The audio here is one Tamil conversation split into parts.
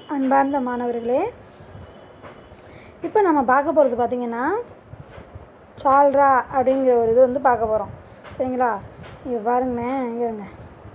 அன்பார்ந்த மாணவர்களே இப்போ நம்ம பார்க்க போகிறது பார்த்திங்கன்னா சால்ரா அப்படிங்கிற ஒரு இது வந்து பார்க்க போகிறோம் சரிங்களா இங்கே பாருங்களேன் இங்கே இருங்க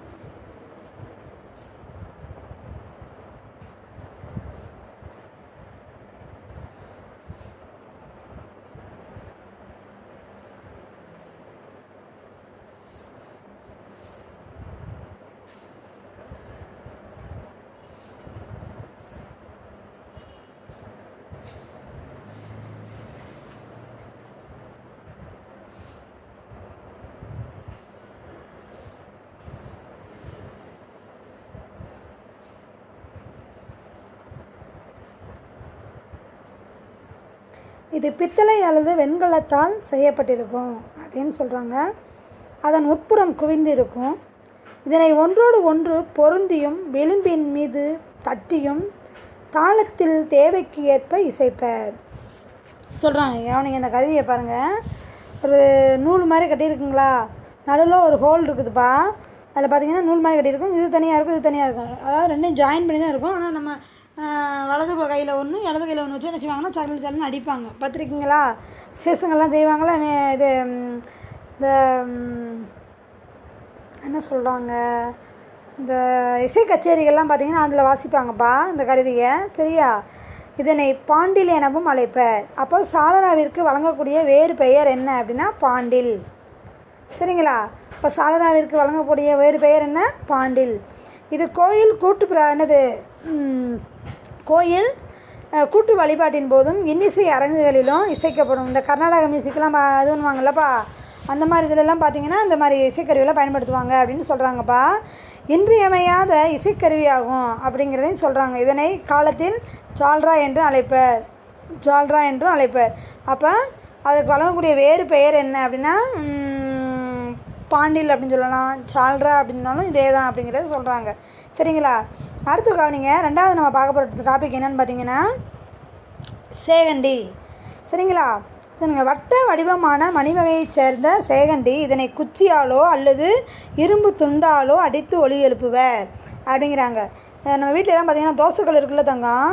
இது பித்தளை அல்லது வெண்கலத்தால் செய்யப்பட்டிருக்கும் அப்படின்னு சொல்கிறாங்க அதன் உட்புறம் குவிந்து இருக்கும் இதனை ஒன்றோடு ஒன்று பொருந்தியும் விளிம்பின் மீது தட்டியும் தாளத்தில் தேவைக்கு ஏற்ப இசைப்பர் சொல்கிறாங்க கவனிங்க இந்த கருவியை பாருங்கள் ஒரு நூல் மாதிரி கட்டியிருக்குங்களா நடுவில் ஒரு ஹோல் இருக்குதுப்பா அதில் பார்த்தீங்கன்னா நூல் மாதிரி கட்டியிருக்கும் இது தனியாக இருக்கும் இது தனியாக இருக்கும் அதாவது ரெண்டும் ஜாயின் பண்ணி தான் இருக்கும் ஆனால் நம்ம ஆஹ், வலது கையில் ஒன்று இடது கையில் ஒன்று வச்சு என்ன செய்வாங்கன்னா சக்கல் சல்லுன்னு அடிப்பாங்க பார்த்துருக்கீங்களா விசேஷங்கள்லாம் செய்வாங்களா மே- இது ம், இந்த ம், என்ன சொல்கிறாங்க இந்த இசை கச்சேரிகள்லாம் பார்த்தீங்கன்னா அதில் வாசிப்பாங்கப்பா இந்த கருவியை சரியா இதனை பாண்டில் எனவும் அழைப்பர் அப்போ சாலராவிற்கு வழங்கக்கூடிய வேறு பெயர் என்ன அப்படின்னா பாண்டில் சரிங்களா இப்போ சாலராவிற்கு வழங்கக்கூடிய வேறு பெயர் என்ன பாண்டில் இது கோயில் கூட்டு பிர- என்னது ம், கோயில் அஹ், கூட்டு வழிபாட்டின் போதும் இன்னிசை அரங்குகளிலும் இசைக்கப்படும் இந்த கர்நாடக மியூசிக்லாம் பா இது பண்ணுவாங்கல்லப்பா அந்த மாதிரி இதிலெல்லாம் பார்த்தீங்கன்னா இந்த மாதிரி இசைக்கருவியெல்லாம் பயன்படுத்துவாங்க அப்படின்னு சொல்கிறாங்கப்பா இன்றியமையாத இசைக்கருவியாகும் அப்படிங்கிறதையும் சொல்கிறாங்க இதனை காலத்தில் சால்ரா என்று அழைப்பர் ஜால்ரா என்றும் அழைப்பர் அப்போ அதுக்கு வழங்கக்கூடிய வேறு பெயர் என்ன அப்படின்னா ம், பாண்டில் அப்படின்னு சொல்லலாம் சால்ரா அப்படின்னாலும் இதே தான் அப்படிங்கிறத சொல்கிறாங்க சரிங்களா அடுத்து கவனிங்க ரெண்டாவது நம்ம பார்க்க போகிற டாபிக் என்னன்னு பார்த்தீங்கன்னா சேகண்டி சரிங்களா சரிங்க வட்ட வடிவமான மணிவகையைச் சேர்ந்த சேகண்டி இதனை குச்சியாலோ அல்லது இரும்பு துண்டாலோ அடித்து ஒலி எழுப்புவர் அப்படிங்கிறாங்க அஹ் நம்ம வீட்டிலலாம் பார்த்தீங்கன்னா தோசைக்கல் இருக்குல்ல தங்கம்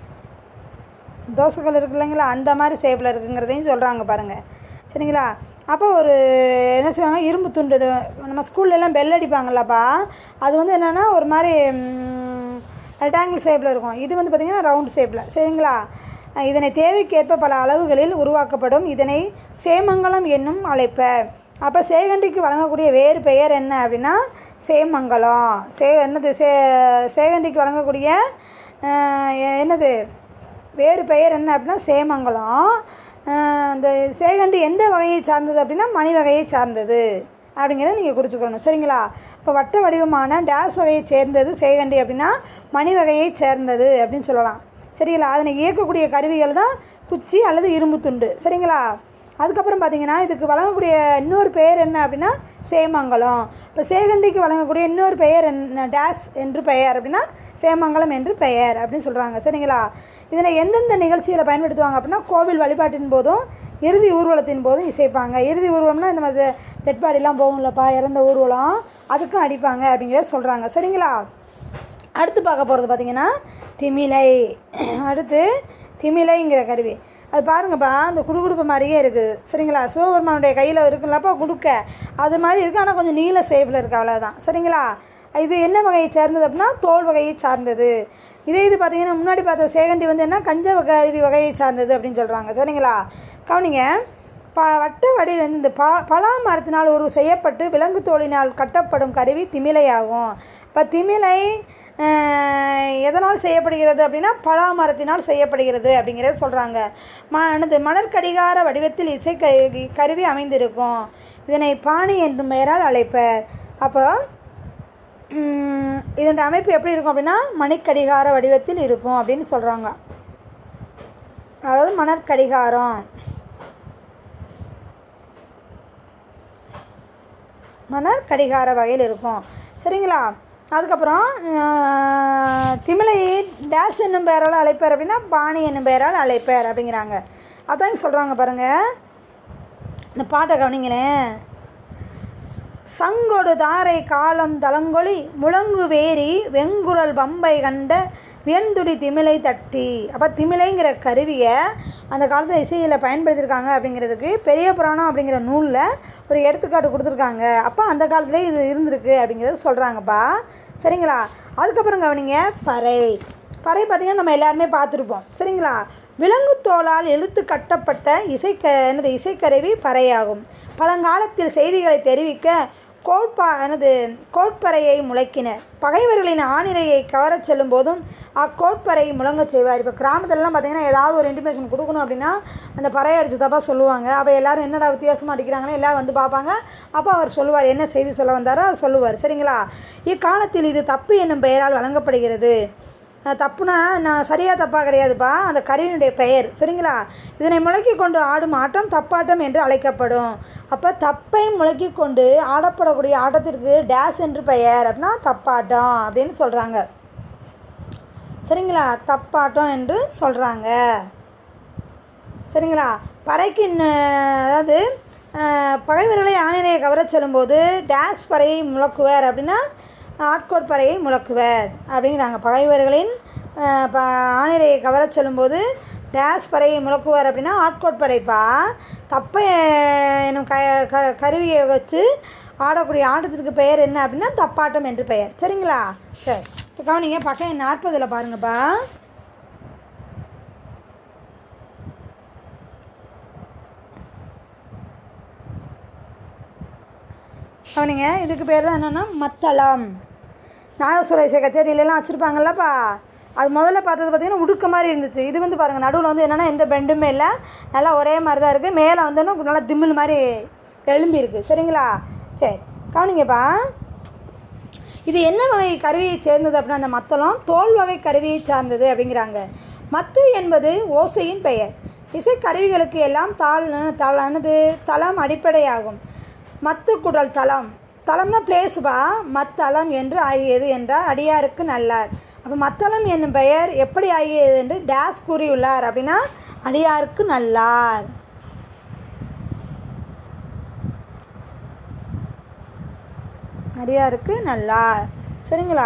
தோசைக்கல் இருக்கு இல்லைங்களா அந்த மாதிரி ஷேப்பில் இருக்குங்கிறதையும் சொல்கிறாங்க பாருங்கள் சரிங்களா அப்போ ஒரு என்ன செய்வாங்க இரும்பு துண்டு இது நம்ம ஸ்கூல்லலாம் பெல் அடிப்பாங்கல்லப்பா அது வந்து என்னென்னா ஒரு மாதிரி ரெக்டாங்கிள் ஷேப்பில் இருக்கும் இது வந்து பார்த்திங்கன்னா ரவுண்ட் ஷேப்பில் சரிங்களா அஹ் இதனை தேவைக்கேற்ப பல அளவுகளில் உருவாக்கப்படும் இதனை சேமங்கலம் என்னும் அழைப்பர் அப்போ சேகண்டிக்கு வழங்கக்கூடிய வேறு பெயர் என்ன அப்படின்னா சேமங்கலம் சே என்னது சே சேகண்டிக்கு வழங்கக்கூடிய அஹ், என்னது வேறு பெயர் என்ன அப்படின்னா சேமங்கலம் அஹ் அந்த சேகண்டி எந்த வகையை சார்ந்தது அப்படின்னா மணி வகையை சார்ந்தது அப்படிங்கிறத நீங்கள் குறிச்சுக்கணும் சரிங்களா இப்போ வட்ட வடிவமான டேஸ் வகையை சேர்ந்தது சேகண்டி அப்படின்னா மணி வகையை சேர்ந்தது அப்படின்னு சொல்லலாம் சரிங்களா அதனை இயக்கக்கூடிய கருவிகள் தான் குச்சி அல்லது இரும்பு துண்டு சரிங்களா அதுக்கப்புறம் பார்த்தீங்கன்னா இதுக்கு வழங்கக்கூடிய இன்னொரு பெயர் என்ன அப்படின்னா சேமங்கலம் இப்போ சேகண்டிக்கு வழங்கக்கூடிய இன்னொரு பெயர் என்ன டேஸ் என்று பெயர் அப்படின்னா சேமங்கலம் என்று பெயர் அப்படின்னு சொல்கிறாங்க சரிங்களா இதனை எந்தெந்த நிகழ்ச்சியில் பயன்படுத்துவாங்க அப்படின்னா கோவில் வழிபாட்டின் போதும் இறுதி ஊர்வலத்தின் போதும் இசைப்பாங்க இறுதி ஊர்வலம்னா இந்த மாதிரி டெட் பாடிலாம் போகும்லப்பா இறந்த ஊர்வலம் அதுக்கும் அடிப்பாங்க அப்படிங்கிறத சொல்கிறாங்க சரிங்களா அடுத்து பார்க்க போகிறது பார்த்தீங்கன்னா திமிலை அடுத்து திமிலைங்கிற கருவி அது பாருங்கப்பா அந்த குடுகுடுப்பு மாதிரியே இருக்குது சரிங்களா சிவபெருமானுடைய கையில் இருக்குல்லப்பா குடுக்க அது மாதிரி இருக்குது ஆனால் கொஞ்சம் நீல சேஃபில் இருக்குது அவ்வளோதான் சரிங்களா இது என்ன வகையை சேர்ந்தது அப்படின்னா தோல் வகையை சார்ந்தது இதே இது பார்த்தீங்கன்னா முன்னாடி பார்த்த சேகண்டி வந்து என்ன கஞ்ச கருவி வகையை சார்ந்தது அப்படின்னு சொல்கிறாங்க சரிங்களா கவனிங்க ப வட்ட வடி வந்து இந்த ப பலா மரத்தினால் ஒரு செய்யப்பட்டு விலங்கு தோலினால் கட்டப்படும் கருவி திமிலையாகும் இப்போ திமிலை அஹ், எதனால் செய்யப்படுகிறது அப்படின்னா பலா மரத்தினால் செய்யப்படுகிறது அப்படிங்கிறத சொல்கிறாங்க ம என்னது மணற்கடிகார வடிவத்தில் இசை க கருவி அமைந்திருக்கும் இதனை பாணி என்னும் பெயரால் அழைப்பர் அப்போ ம், இதனுடைய அமைப்பு எப்படி இருக்கும் அப்படின்னா மணிக்கடிகார வடிவத்தில் இருக்கும் அப்படின்னு சொல்கிறாங்க அதாவது மணற்கடிகாரம் மணர் கடிகார வகையில் இருக்கும் சரிங்களா அதுக்கப்புறம் ஆஹ், திமிலையை டேஸ் என்னும் பெயரால் அழைப்பார் அப்படின்னா பாணி என்னும் பெயரால் அழைப்பார் அப்படிங்கிறாங்க அதான் சொல்கிறாங்க பாருங்கள் இந்த பாட்டை கவனிங்களேன் சங்கொடு தாரை காலம் தலங்கொளி முழங்கு வேரி வெங்குரல் பம்பை கண்ட வியந்துடி திமிலை தட்டி அப்போ திமிலைங்கிற கருவியை அந்த காலத்தில் இசையில் பயன்படுத்தியிருக்காங்க அப்படிங்கிறதுக்கு பெரிய புராணம் அப்படிங்கிற நூலில் ஒரு எடுத்துக்காட்டு கொடுத்துருக்காங்க அப்போ அந்த காலத்துலேயே இது இருந்திருக்கு அப்படிங்கிறத சொல்கிறாங்கப்பா சரிங்களா அதுக்கப்புறம் கவனிங்க பறை பறை பார்த்திங்கன்னா நம்ம எல்லாருமே பார்த்துருப்போம் சரிங்களா விலங்கு தோலால் இழுத்து கட்டப்பட்ட இசைக்க என்னது இசைக்கருவி பறையாகும் பழங்காலத்தில் செய்திகளை தெரிவிக்க கோட்பா எனது கோட்பறையை முழக்கினர் பகைவர்களின் ஆணிரையை கவரச் செல்லும் போதும் அக்கோட்பறை முழங்கச் செய்வார் இப்போ கிராமத்துலலாம் பார்த்தீங்கன்னா ஏதாவது ஒரு இன்டிமேஷன் கொடுக்கணும் அப்படின்னா அந்த பறையை அடிச்சு தப்பாக சொல்லுவாங்க அப்போ எல்லாரும் என்னடா வித்தியாசமாக அடிக்கிறாங்கன்னு எல்லோரும் வந்து பார்ப்பாங்க அப்போ அவர் சொல்லுவார் என்ன செய்தி சொல்ல வந்தாரோ அதை சொல்லுவார் சரிங்களா இக்காலத்தில் இது தப்பு என்னும் பெயரால் வழங்கப்படுகிறது அஹ் தப்புனா நான் சரியாக தப்பாக கிடையாதுப்பா அந்த கருவியினுடைய பெயர் சரிங்களா இதனை முழக்கி கொண்டு ஆடும் ஆட்டம் தப்பாட்டம் என்று அழைக்கப்படும் அப்போ தப்பை முழக்கி கொண்டு ஆடப்படக்கூடிய ஆட்டத்திற்கு டேஸ் என்று பெயர் அப்படின்னா தப்பாட்டம் அப்படின்னு சொல்கிறாங்க சரிங்களா தப்பாட்டம் என்று சொல்கிறாங்க சரிங்களா பறைக்கு ந- அதாவது அஹ், பகைவர்களை ஆணினையை கவரச் செல்லும்போது டேஸ் பறையை முழக்குவர் அப்படின்னா ஆட்கோட் பறையை முழக்குவர் அப்படிங்கிறாங்க பகைவர்களின் அஹ், ப ஆணிரையை கவரச் செல்லும்போது டேஸ் பறையை முழக்குவர் அப்படின்னா ஆட்கோட் பறைப்பா தப்பை என்னும் க க கருவியை வச்சு ஆடக்கூடிய ஆட்டத்திற்கு பெயர் என்ன அப்படின்னா தப்பாட்டம் என்று பெயர் சரிங்களா சரி இப்போ கவனிங்க பக்கம் நாற்பதில் பாருங்கப்பா கவனிங்க இதுக்கு பேர் தான் என்னென்னா மத்தளம் நாதசுர இசை கச்சேரியிலலாம் வச்சுருப்பாங்கல்லப்பா அது முதல்ல பார்த்தது பார்த்திங்கன்னா உடுக்க மாதிரி இருந்துச்சு இது வந்து பாருங்கள் நடுவில் வந்து என்னென்னா எந்த பெண்டுமே இல்லை நல்லா ஒரே மாதிரி தான் இருக்குது மேலே வந்து இன்னும் நல்லா திமில் மாதிரி எழும்பி இருக்குது சரிங்களா சரி கவனிங்கப்பா இது என்ன வகை கருவியை சேர்ந்தது அப்படின்னா அந்த மத்தளம் தோல் வகை கருவியை சார்ந்தது அப்படிங்கிறாங்க மத்து என்பது ஓசையின் பெயர் இசைக்கருவிகளுக்கு எல்லாம் தாள் தளானது தளம் அடிப்படையாகும் மத்து குடல் தளம் தளம்னா பிளேஸ்பா மத்தளம் என்று ஆகியது என்றால் அடியாருக்கு நல்லார் அப்போ மத்தளம் என்னும் பெயர் எப்படி ஆகியது என்று டேஸ் கூறியுள்ளார் அப்படின்னா அடியாருக்கு நல்லார் அடியாருக்கு நல்லார் சரிங்களா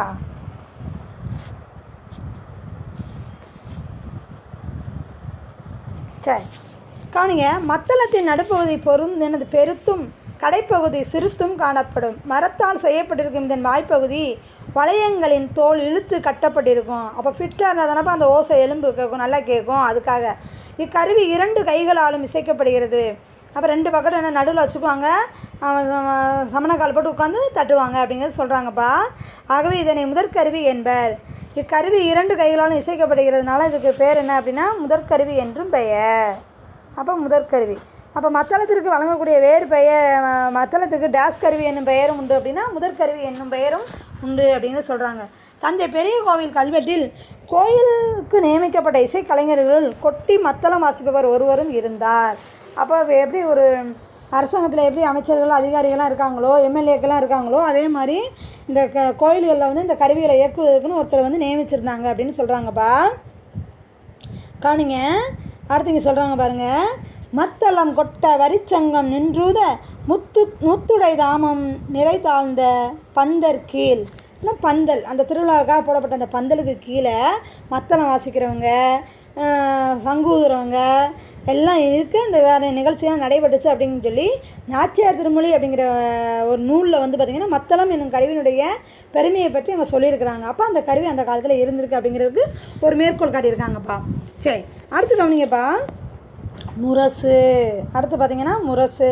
சரி கவனிங்க மத்தளத்தின் நடுப்பகுதி பொருந் எனது பெருத்தும் கடைப்பகுதி சிறுத்தும் காணப்படும் மரத்தால் செய்யப்பட்டிருக்கும் இதன் வாய்ப்பகுதி வளையங்களின் தோல் இழுத்து கட்டப்பட்டிருக்கும் அப்போ ஃபிட்டாக இருந்தால் தானப்பா அந்த ஓசை எலும்பு கேட்கும் நல்லா கேட்கும் அதுக்காக இக்கருவி இரண்டு கைகளாலும் இசைக்கப்படுகிறது அப்போ ரெண்டு பக்கெட் என்ன நடுவில் வச்சுக்குவாங்க அவன் அவன் சமணக்கால் போட்டு உட்காந்து தட்டுவாங்க அப்படிங்கிறது சொல்கிறாங்கப்பா ஆகவே இதனை முதற்கருவி என்பர் இக்கருவி இரண்டு கைகளாலும் இசைக்கப்படுகிறதுனால இதுக்கு பேர் என்ன அப்படின்னா முதற்கருவி என்றும் பெயர் அப்போ முதற்கருவி அப்போ மத்தளத்திற்கு வழங்கக்கூடிய வேறு பெயர் ம- மத்தளத்துக்கு டேஸ் கருவி என்னும் பெயரும் உண்டு அப்படின்னா முதற்கருவி என்னும் பெயரும் உண்டு அப்படின்னு சொல்கிறாங்க தஞ்சை பெரிய கோவில் கல்வெட்டில் கோயிலுக்கு நியமிக்கப்பட்ட இசைக்கலைஞர்கள் கொட்டி மத்தளம் வாசிப்பவர் ஒருவரும் இருந்தார் அப்போ எப்படி ஒரு அரசாங்கத்தில் எப்படி அமைச்சர்கள் அதிகாரிகள்லாம் இருக்காங்களோ எம்எல்ஏக்கெல்லாம் இருக்காங்களோ அதே மாதிரி இந்த க கோயில்களில் வந்து இந்த கருவிகளை இயக்குவதற்குன்னு ஒருத்தர் வந்து நியமிச்சிருந்தாங்க அப்படின்னு சொல்கிறாங்கப்பா கவனிங்க அடுத்து இங்கே சொல்கிறாங்க பாருங்க மத்தளம் கொட்ட வரிச்சங்கம் நின்றூத முத்து முத்துடை தாமம் நிறை தாழ்ந்த பந்தர் கீழ் இன்னும் பந்தல் அந்த திருவிழாவுக்காக போடப்பட்ட அந்த பந்தலுக்கு கீழே மத்தளம் வாசிக்கிறவங்க ஆஹ், சங்கூதுறவங்க எல்லாம் இருக்கு இந்த வேறு நிகழ்ச்சியெல்லாம் நடைபெற்றுச்சு அப்படின்னு சொல்லி நாச்சியார் திருமொழி அப்படிங்கிற ஒரு நூலில் வந்து பார்த்திங்கன்னா மத்தளம் என்னும் கருவியினுடைய பெருமையை பற்றி அவங்க சொல்லியிருக்கிறாங்க அப்போ அந்த கருவி அந்த காலத்தில் இருந்திருக்கு அப்படிங்கிறதுக்கு ஒரு மேற்கோள் காட்டியிருக்காங்கப்பா சரி அடுத்து கவனிங்கப்பா முரசு அடுத்து பார்த்தீங்கன்னா முரசு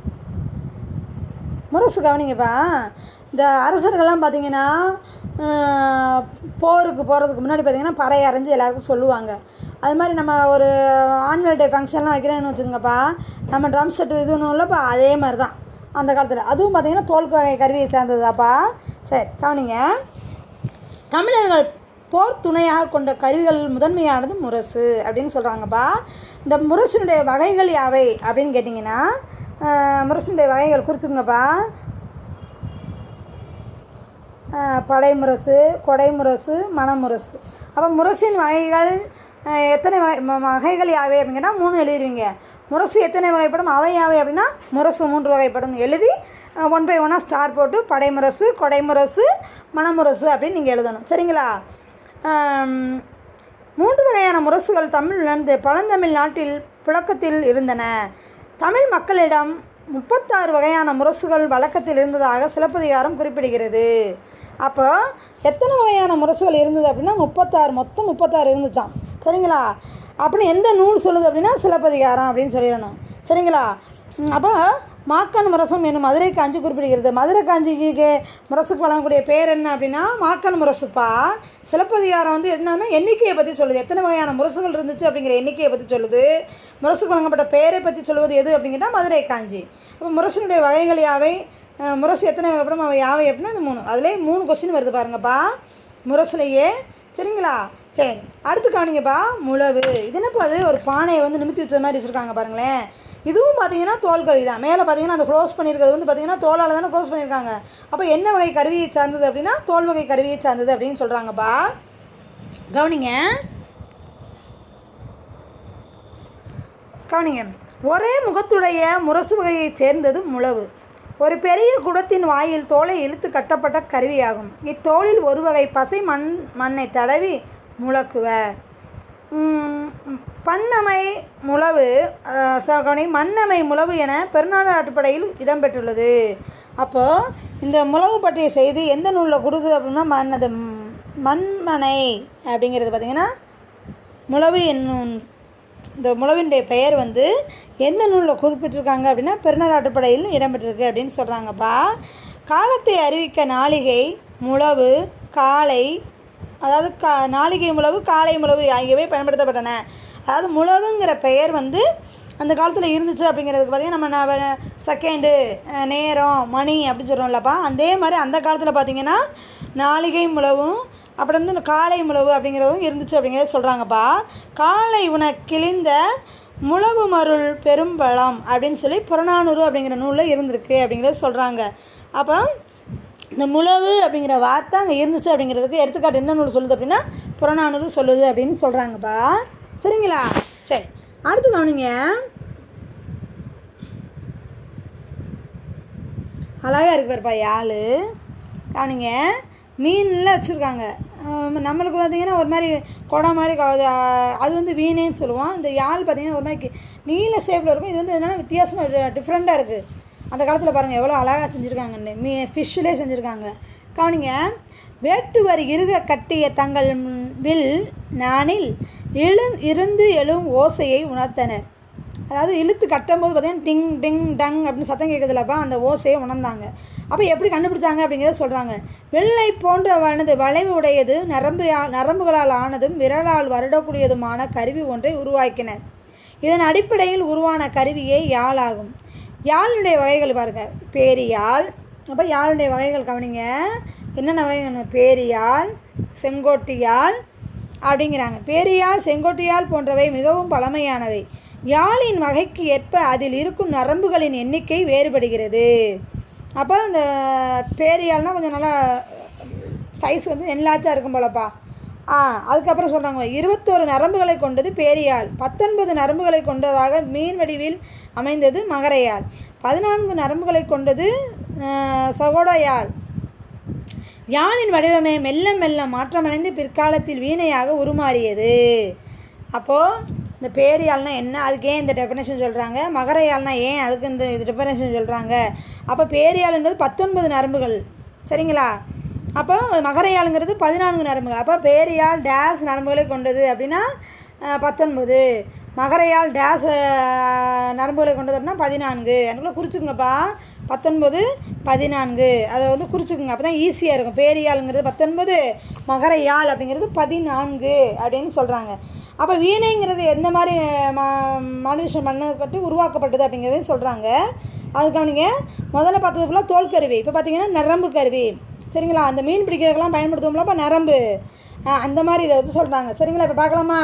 முரசு கவனிங்கப்பா இந்த அரசர்கள்லாம் பார்த்தீங்கன்னா ஆஹ், போருக்கு போகிறதுக்கு முன்னாடி பார்த்தீங்கன்னா பறை அரைஞ்சு எல்லாருக்கும் சொல்லுவாங்க அது மாதிரி நம்ம ஒரு ஆனுவல் டே ஃபங்க்ஷன்லாம் வைக்கிறேன்னு வச்சுக்கோங்கப்பா நம்ம ட்ரம் செட்டு இது ஒன்றும் இல்லைப்பா அதே மாதிரி தான் அந்த காலத்தில் அதுவும் பார்த்தீங்கன்னா தோல் வகை கருவியை சார்ந்ததாப்பா சரி கவனிங்க தமிழர்கள் போர் துணையாக கொண்ட கருவிகள் முதன்மையானது முரசு அப்படின்னு சொல்கிறாங்கப்பா இந்த முரசினுடைய வகைகள் யாவை அப்படின்னு கேட்டிங்கன்னா ஆஹ், முரசினுடைய வகைகள் குறிச்சுங்கப்பா ஆஹ், படைமுரசு கொடைமுரசு மணமுரசு அப்போ முரசின் வகைகள் ஆஹ், எத்தனை வகை ம- வகைகள் யாவை அப்படின்னு கேட்டால் மூணு எழுதிருவீங்க முரசு எத்தனை வகைப்படும் அவை யாவை அப்படின்னா முரசு மூன்று வகைப்படும் எழுதி ஒன் பை ஒன்னாக ஸ்டார் போட்டு படைமுரசு கொடைமுரசு மணமுரசு அப்படின்னு நீங்கள் எழுதணும் சரிங்களா ஆம், மூன்று வகையான முரசுகள் தமிழிலிருந்து பழந்தமிழ் நாட்டில் புழக்கத்தில் இருந்தன தமிழ் மக்களிடம் முப்பத்தாறு வகையான முரசுகள் வழக்கத்தில் இருந்ததாக சிலப்பதிகாரம் குறிப்பிடுகிறது அப்போ எத்தனை வகையான முரசுகள் இருந்தது அப்படின்னா முப்பத்தாறு மொத்தம் முப்பத்தாறு இருந்துச்சாம் சரிங்களா அப்படின்னு எந்த நூல் சொல்லுது அப்படின்னா சிலப்பதிகாரம் அப்படின்னு சொல்லிடணும் சரிங்களா ம், அப்போ மாக்கன் முரசம் என்னும் மதுரை காஞ்சி குறிப்பிடுகிறது மதுரை காஞ்சிக்கு முரசுக்கு வழங்கக்கூடிய பேர் என்ன அப்படின்னா மாக்கன் முரசுப்பா சிலப்பதிகாரம் வந்து என்னன்னா எண்ணிக்கையை பற்றி சொல்லுது எத்தனை வகையான முரசுகள் இருந்துச்சு அப்படிங்கிற எண்ணிக்கையை பற்றி சொல்லுது முரசுக்கு வழங்கப்பட்ட பேரை பற்றி சொல்லுவது எது அப்படிங்கிட்டா மதுரை காஞ்சி அப்போ முரசினுடைய வகைகள் யாவை அஹ், முரசு எத்தனை வகைப்படும் அவை யாவை அப்படின்னா அது மூணு அதிலே மூணு கொஸ்டின் வருது பாருங்கப்பா முரசுலையே சரிங்களா சரி அடுத்து கவனிங்கப்பா முழவு இது என்னப்பா அது ஒரு பானையை வந்து நிமித்தி வச்ச மாதிரி வச்சுருக்காங்க பாருங்களேன் இதுவும் பார்த்தீங்கன்னா தோல் கருவி தான் மேலே பார்த்தீங்கன்னா அந்த க்ளோஸ் பண்ணியிருக்கிறது வந்து பார்த்தீங்கன்னா தோலால் தானே க்ளோஸ் பண்ணியிருக்காங்க அப்போ என்ன வகை கருவியை சார்ந்தது அப்படின்னா தோல் வகை கருவியை சார்ந்தது அப்படின்னு சொல்கிறாங்கப்பா கவனிங்க கவனிங்க ஒரே முகத்துடைய முரசு வகையைச் சேர்ந்தது முழவு ஒரு பெரிய குடத்தின் வாயில் தோலை இழுத்து கட்டப்பட்ட கருவியாகும் இத்தோலில் ஒரு வகை பசை மண் மண்ணை தடவி முழக்குவர் உம், பண்ணமை முழவு அஹ், ச- கவனி மண்ணமை முழவு என பெருநாடு ஆட்டுப்படையில் இடம்பெற்றுள்ளது அப்போது இந்த முழவு பற்றிய செய்தி எந்த நூலில் கொடுது அப்படின்னா மன்னது ம், மண்மனை அப்படிங்கிறது பார்த்திங்கன்னா முழவு என்னும் இந்த முழவினுடைய பெயர் வந்து எந்த நூலில் குறிப்பிட்டிருக்காங்க அப்படின்னா பெருநராட்டுப்படையில் இடம்பெற்றிருக்கு அப்படின்னு சொல்கிறாங்கப்பா காலத்தை அறிவிக்க நாளிகை முழவு காளை அதாவது கா நாளிகை முழவு காளை முழவு ஆகியவை பயன்படுத்தப்பட்டன அதாவது முழவுங்கிற பெயர் வந்து அந்த காலத்தில் இருந்துச்சு அப்படிங்கிறதுக்கு பார்த்திங்கன்னா நம்ம செகண்டு நேரம் மணி அப்படின்னு சொல்கிறோம்லப்பா அதே மாதிரி அந்த காலத்தில் பார்த்திங்கன்னா நாளிகை முழவும் அப்புறம் வந்து இந்த காளை முழவு அப்படிங்கிறதும் இருந்துச்சு அப்படிங்கிறத சொல்கிறாங்கப்பா காளை உன கிழிந்த முழவு மருள் பெரும்பழம் அப்படின்னு சொல்லி புறநானூறு அப்படிங்கிற நூலில் இருந்திருக்கு அப்படிங்கிறத சொல்கிறாங்க அப்போ இந்த முழவு அப்படிங்கிற வார்த்தை அங்கே இருந்துச்சு அப்படிங்கிறதுக்கு எடுத்துக்காட்டு என்ன நூல் சொல்லுது அப்படின்னா புறநானூறு சொல்லுது அப்படின்னு சொல்கிறாங்கப்பா சரிங்களா சரி அடுத்து கவனிங்க அழகாக இருக்கு பாருப்பா யாழ் கவனிங்க மீன்லாம் வச்சுருக்காங்க நம்மளுக்கு பார்த்தீங்கன்னா ஒரு மாதிரி குடம் மாதிரி க- அது, அது வந்து வீணேன்னு சொல்லுவோம் இந்த யாழ் பார்த்தீங்கன்னா ஒரு மாதிரி கி- நீல ஷேப்பில் இருக்கும் இது வந்து என்னென்னா வித்தியாசமாக டிஃப்ரெண்ட்டாக இருக்குது அந்த காலத்தில் பாருங்கள் எவ்வளோ அழகாக செஞ்சுருக்காங்கன்னு மீ ஃபிஷ்ஷிலே செஞ்சுருக்காங்க கவனிங்க வேட்டுவர் இருக கட்டிய தங்கள் ம், வில் நானில் எழு இருந்து எழும் ஓசையை உணர்த்தனர் அதாவது இழுத்து கட்டும்போது பார்த்தீங்கன்னா டிங் டிங் டங் அப்படின்னு சத்தம் கேட்குதுலப்பா அந்த ஓசையை உணர்ந்தாங்க அப்போ எப்படி கண்டுபிடிச்சாங்க அப்படிங்கிறத சொல்கிறாங்க வெள்ளை போன்ற வனது வளைவு உடையது நரம்பு நரம்புகளால் ஆனதும் விரலால் வருடக்கூடியதுமான கருவி ஒன்றை உருவாக்கினர் இதன் அடிப்படையில் உருவான கருவியே யாழ் ஆகும் யாழினுடைய வகைகள் பாருங்க பேரியாழ் அப்போ யாழுடைய வகைகள் கவனிங்க என்னென்ன வகைகள் பேரியாழ் செங்கோட்டியாழ் அப்படிங்கிறாங்க பேரியாழ் செங்கோட்டியாழ் போன்றவை மிகவும் பழமையானவை யாழின் வகைக்கு ஏற்ப அதில் இருக்கும் நரம்புகளின் எண்ணிக்கை வேறுபடுகிறது அப்போ இந்த பேரியாழ்னால் கொஞ்சம் நல்லா சைஸ் வந்து என்லாச்சாக இருக்கும் போலப்பா ஆ அதுக்கப்புறம் சொல்கிறாங்க இருபத்தோரு நரம்புகளை கொண்டது பேரியாழ் பத்தொன்பது நரம்புகளை கொண்டதாக மீன் வடிவில் அமைந்தது மகரையாழ் பதினான்கு நரம்புகளை கொண்டது அஹ், சகோடயாழ் யாழின் வடிவமே மெல்ல மெல்ல மாற்றமடைந்து பிற்காலத்தில் வீணையாக உருமாறியது அப்போது இந்த பேரியாழ்னா என்ன அதுக்கு ஏன் இந்த டெஃபினேஷன் சொல்கிறாங்க மகரையாழ்னா ஏன் அதுக்கு இந்த இது டெஃபினேஷன் சொல்கிறாங்க அப்போ பேரியாழ் என்பது பத்தொன்பது நரம்புகள் சரிங்களா அப்போ மகரையாளுங்கிறது பதினான்கு நரம்புகள் அப்போ பேரியாழ் டேஸ் நரம்புகளை கொண்டது அப்படின்னா அஹ், பத்தொன்பது மகரையால் டேஸ் அஹ், நரம்புகளை கொண்டது அப்படின்னா பதினான்கு அதுக்குள்ளே குறிச்சுக்குங்கப்பா பத்தொன்பது பதினான்கு அதை வந்து குறிச்சுக்குங்க அப்போ தான் ஈஸியாக இருக்கும் பேரியாளுங்கிறது பத்தொன்பது மகரையாள் அப்படிங்கிறது பதினான்கு அப்படின்னு சொல்கிறாங்க அப்போ வீணைங்கிறது எந்த மாதிரி மா மாடுலேஷன் பண்ணப்பட்டு உருவாக்கப்பட்டது அப்படிங்கிறதையும் சொல்கிறாங்க அது கவனிங்க முதல்ல பார்த்தது ஃபுல்லாக தோல் கருவி இப்போ பார்த்தீங்கன்னா நரம்பு கருவி சரிங்களா அந்த மீன் பிடிக்கிறதுக்கெல்லாம் பயன்படுத்துவோம்ல அப்போ நரம்பு அஹ், அந்த மாதிரி இதை வச்சு சொல்கிறாங்க சரிங்களா இப்போ பார்க்கலாமா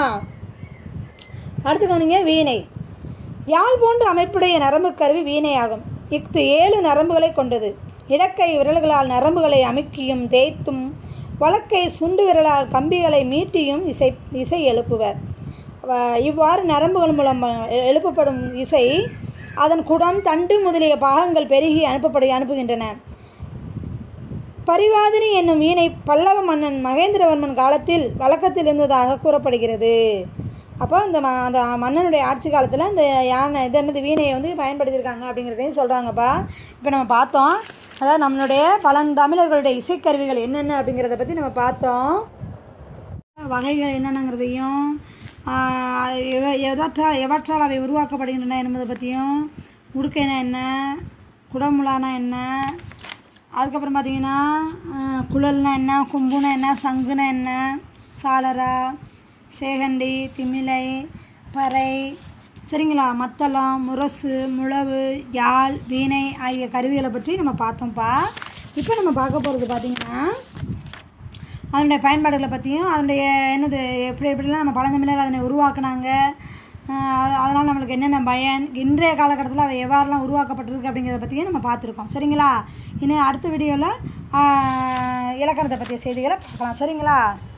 அடுத்து கவனிங்க வீணை யாழ் போன்ற அமைப்புடைய நரம்பு கருவி வீணையாகும் இஃது ஏழு நரம்புகளை கொண்டது இடக்கை விரல்களால் நரம்புகளை அமுக்கியும் தேய்த்தும் வலக்கை சுண்டு விரலால் கம்பிகளை மீட்டியும் இசை இசை எழுப்புவர் வ- இவ்வாறு நரம்புகள் மூலம் எ- எழுப்பப்படும் இசை அதன் குடம் தண்டு முதலிய பாகங்கள் பெருகி அனுப்பப்படு அனுப்புகின்றன பரிவாதினி என்னும் வீணை பல்லவ மன்னன் மகேந்திரவர்மன் காலத்தில் வழக்கத்தில் இருந்ததாக கூறப்படுகிறது அப்போ இந்த ம அந்த மன்னனுடைய ஆட்சி காலத்தில் இந்த யானை இது என்னது வீணையை வந்து பயன்படுத்தியிருக்காங்க அப்படிங்கிறதையும் சொல்கிறாங்கப்பா இப்போ நம்ம பார்த்தோம் அதாவது நம்மளுடைய பழந்தமிழர்களுடைய இசைக்கருவிகள் என்னென்ன அப்படிங்கிறத பற்றி நம்ம பார்த்தோம் வகைகள் என்னென்னங்கிறதையும் ஆஹ் எவ- எவற்றால் எவற்றால் அவை உருவாக்கப்படுகின்றன என்பதை பற்றியும் உடுக்கைனா என்ன குடமுலானா என்ன அதுக்கப்புறம் பார்த்தீங்கன்னா ஆஹ் குழல்னா என்ன கும்புனா என்ன சங்குனா என்ன சாளரா சேகண்டி திமிலை பறை சரிங்களா மத்தளம் முரசு முழவு யாழ் வீணை ஆகிய கருவிகளை பற்றி நம்ம பார்த்தோம்ப்பா இப்போ நம்ம பார்க்க போகிறது பார்த்தீங்கன்னா அதனுடைய பயன்பாடுகளை பற்றியும் அதனுடைய என்னது எப்படி எப்படிலாம் நம்ம பழந்தமிழர் அதனை உருவாக்குனாங்க ஆஹ் அதனால் நம்மளுக்கு என்னென்ன பயன் இன்றைய காலகட்டத்தில் அவை எவ்வாறுலாம் உருவாக்கப்பட்டிருக்கு அப்படிங்கிறத பற்றியும் நம்ம பார்த்துருக்கோம் சரிங்களா இன்னும் அடுத்த வீடியோவில் இலக்கணத்தை பற்றிய செய்திகளை பார்க்கலாம் சரிங்களா